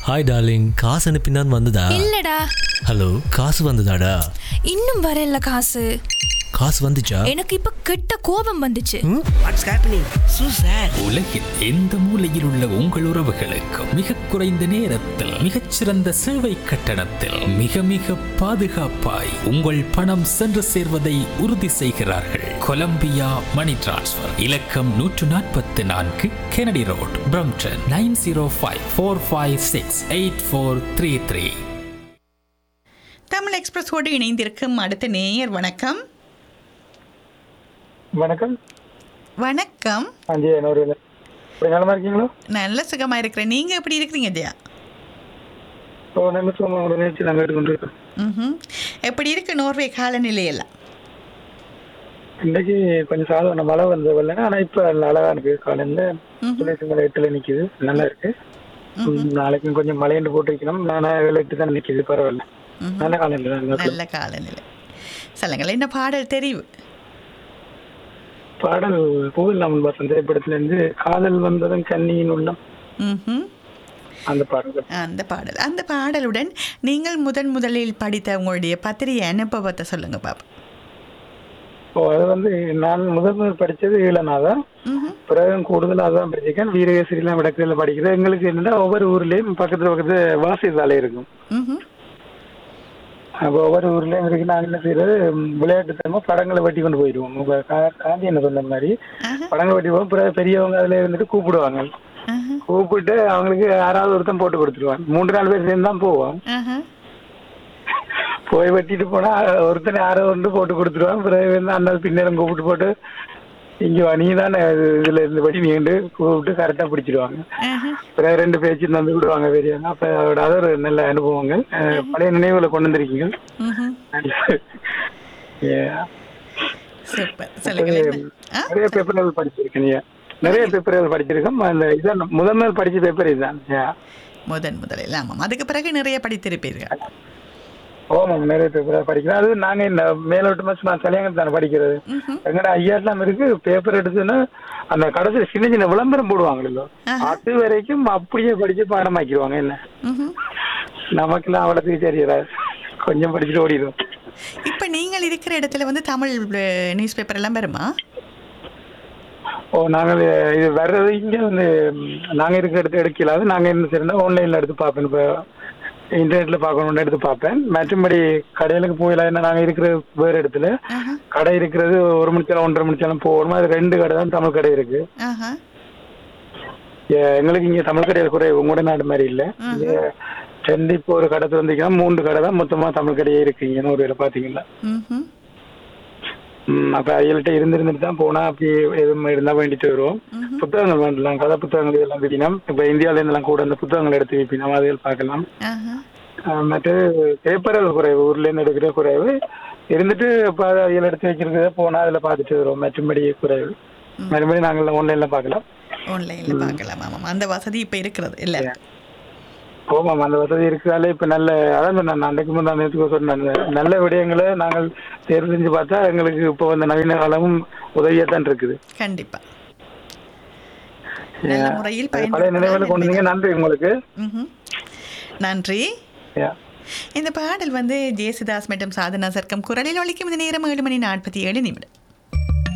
Hi darling காசு அனுப்பினான் வந்ததா இல்லடா ஹலோ காசு வந்ததாடா இன்னும் வரல காசு காசு வந்துச்சா எனக்கு இப்ப கெட்ட கோபம் வந்துச்சு வாட்ஸ் ஹேப்பனிங் சூ சார் உலகில் எந்த மூலையில் உள்ள உங்கள் உறவுகளுக்கும் மிக குறைந்த நேரத்தில் மிகச்சிறந்த சேவை கட்டணத்தில் மிக மிக பாதுகாப்பாய் உங்கள் பணம் சென்று சேர்வதை உறுதி செய்கிறார்கள் கொலம்பியா மணி டிரான்ஸ்ஃபர் இலக்கம் நூற்று நாற்பத்தி நான்கு Kennedy road Brampton nine zero five four five six eight four three three Tamil எக்ஸ்பிரஸோடு இணைந்திருக்கும் அடுத்த நேயர் வணக்கம் வணக்கம் வணக்கம் அஞ்சு ஐநூறு இப்படி நலமா இருக்கீங்களோ நல்ல சுகமா இருக்கிறேன் நீங்க எப்படி இருக்கிறீங்க ஜெயா ஓ நல்ல சும்மா உங்களோட நிகழ்ச்சி நாங்கள் எடுத்துக்கொண்டிருக்கோம் ம் எப்படி இருக்கு நோர்வே காலநிலையெல்லாம் இன்றைக்கு கொஞ்சம் சாதாரண மழை வந்தது வரலன்னா ஆனால் இப்போ அழகா இருக்கு காலையில் துளசி மலை எட்டுல நிக்குது நல்லா இருக்கு ம், நாளைக்கும் கொஞ்சம் மழையண்டு போட்டிருக்கணும் நானா ஏழு எட்டு தான் நிக்குது பரவாயில்ல நல்ல காலையில் தான் நல்ல காலநிலை சொல்லுங்கள் என்ன பாடல் தெரிவு பாடல் பூவில் நம்ம வசந்த திரைப்படத்துல இருந்து காதல் வந்ததும் கண்ணியின் உள்ளம் ம்ஹும். அந்த பாடல் அந்த பாடல் அந்த பாடலுடன் நீங்கள் முதன் முதலில் படித்த உங்களுடைய பத்திரிகை அனுபவத்தை சொல்லுங்க பாப்பா ஓ அது வந்து நான் முதல் முதல் படிச்சது ஈழனாதான் ம்ஹும். பிறகு கூடுதல் அதான் படிச்சிருக்கேன் வீரகேசரிலாம் விடக்கில் படிக்கிறது எங்களுக்கு என்னன்னா ஒவ்வொரு ஊர்லயும் பக்கத்துல பக்கத்துல வாசிசாலை இருக்கும் ம்ஹும். அப்போ ஒவ்வொரு ஊர்லயும் இருக்கு நாங்க என்ன செய்யறது ம், விளையாட்டு தரமா படங்களை வெட்டி கொண்டு போயிடுவோம் உங்க கா- காந்தி என்ன சொன்ன மாதிரி ஆஹா. படங்களை வெட்டி போவோம் பிறகு பெரியவங்க அதுல இருந்துட்டு கூப்பிடுவாங்க ஆஹா. கூப்பிட்டு அவங்களுக்கு யாராவது ஒருத்தன் போட்டு கொடுத்துருவாங்க மூன்று நாலு பேர் சேர்ந்து தான் போவோம் ஆஹா. போய் வெட்டிட்டு போனா ஒருத்தனை யாரோ வந்து போட்டு கொடுத்துருவாங்க பிறகு வந்து அந்த பின்னரம் கூப்பிட்டு போட்டு இங்க வா நீ தானே இதுல இருந்து வெட்டி நீண்டு கூப்பிட்டு கரெக்டா பிடிச்சிடுவாங்க ஆஹா. பிறகு ரெண்டு பேச்சு வந்து விடுவாங்க பெரியவங்க அப்ப அதோட அது ஒரு நல்ல அனுபவங்கள் அஹ், பழைய நினைவுகளை கொண்டு வந்திருக்கீங்க ம்ஹும். Yeah. சூப்பர் சொல்லுங்கள் என்ன? ஆ? நிறைய பேப்பர்கள் படிச்சிருக்கேன் நீங்க நிறைய பேப்பர்கள் படிச்சிருக்கேன் அந்த இதான் முதல் முதல் படிச்ச பேப்பர் இதுதான் Yeah. முதன் முதலில் ஆமாம் அதுக்கு பிறகு நிறைய படித்திருப்பீர்கள் ஆமாம் நிறைய பேப்பர் படிக்கிறேன் அது நாங்க இந்த மேலோட்டமா சும்மா தலையங்க தானே படிக்கிறது எங்கட ஐயாட்லாம் இருக்கு பேப்பர் எடுத்துன்னா அந்த கடைசியில் சின்ன சின்ன விளம்பரம் போடுவாங்களோ அது வரைக்கும் அப்படியே படிச்சு பாடமாக்கிடுவாங்க என்ன ம்ஹும். நமக்கெல்லாம் அவ்வளோத்துக்கு தெரியல கொஞ்சம் படிச்சுட்டு ஓடிடும் இப்ப நீங்கள் இருக்கிற இடத்துல வந்து தமிழ் நியூஸ் பேப்பர் எல்லாம் வருமா ஓ நாங்கள் இது வர்றது இங்கே வந்து ம், நாங்க இருக்க இடத்து எடுக்கல அது நாங்க என்ன செய்யறோம்னா ஆன்லைன்ல எடுத்து பார்ப்பேன் இப்போ இன்டர்நெட்ல பார்க்கணும்னு எடுத்து பார்ப்பேன் மற்றபடி கடைகளுக்கு போயில என்ன நாங்க இருக்கிற வேறு இடத்துல கடை இருக்கிறது ஒரு மணிச்சாலும் ஒன்றரை மணிச்சாலும் போகணுமா அது ரெண்டு கடை தான் தமிழ் கடை இருக்கு ஆஹா. எ- எங்களுக்கு இங்க தமிழ் கடையில் குறை உங்களோட நாடு மாதிரி இல்ல இங்க ரெண்டு இப்போ ஒரு கடை திறந்தீங்கன்னா மூன்று கடை தான் மொத்தமா தமிழ் கடையே இருக்கு இங்க ஒரு இதில் பாத்தீங்கன்னா ம்ஹும். ம், அப்ப அவைகள்ட்ட இருந்திருந்துட்டு தான் போனா அப்படி எதுவும் இருந்தா வேண்டிட்டு வருவோம் புத்தகங்கள் வேண்டலாம் கதை புத்தகங்கள் இதெல்லாம் விற்பினோம் இப்ப இந்தியால இருந்தெல்லாம் கூட அந்த புத்தகங்கள் எடுத்து விற்பினோம் அதைகள் பார்க்கலாம் ஆஹா. அஹ் மற்ற பேப்பர்கள் குறைவு ஊர்ல இருந்து எடுக்கிற குறைவு இருந்துட்டு இப்ப அவைகள் எடுத்து வச்சிருக்கிறத போனா அதுல பார்த்துட்டு வருவோம் மற்றபடி குறைவு மறுபடியும் நாங்கள் ஆன்லைன்ல பார்க்கலாம் ஆன்லைன்ல பார்க்கலாம் ஆமாம் அந்த வசதி இப்ப இருக்கிறது இல்ல போமாம் அந்த வசதி இருக்கிறதாலே இப்ப நல்ல அதான் நான் அன்றைக்கு முந்தைய அந்த நேரத்துக்கு சொன்னேன் நல்ல விடயங்களை நாங்கள் தேர்வு செஞ்சு பார்த்தா எங்களுக்கு இப்போ வந்து நவீன காலமும் உதவியா தான் இருக்குது கண்டிப்பா நல்ல முறையில் பழைய நினைவுகளை கொண்டு வந்தீங்க நன்றி உங்களுக்கு ம்ஹும். நன்றி Yeah. இந்த பாடல் வந்து ஜேசுதாஸ் மற்றும் சாதனா சர்க்கம் குரலில் ஒழிக்கும் இந்த நேரம் ஏழு மணி நாற்பத்தி ஏழு நிமிடம்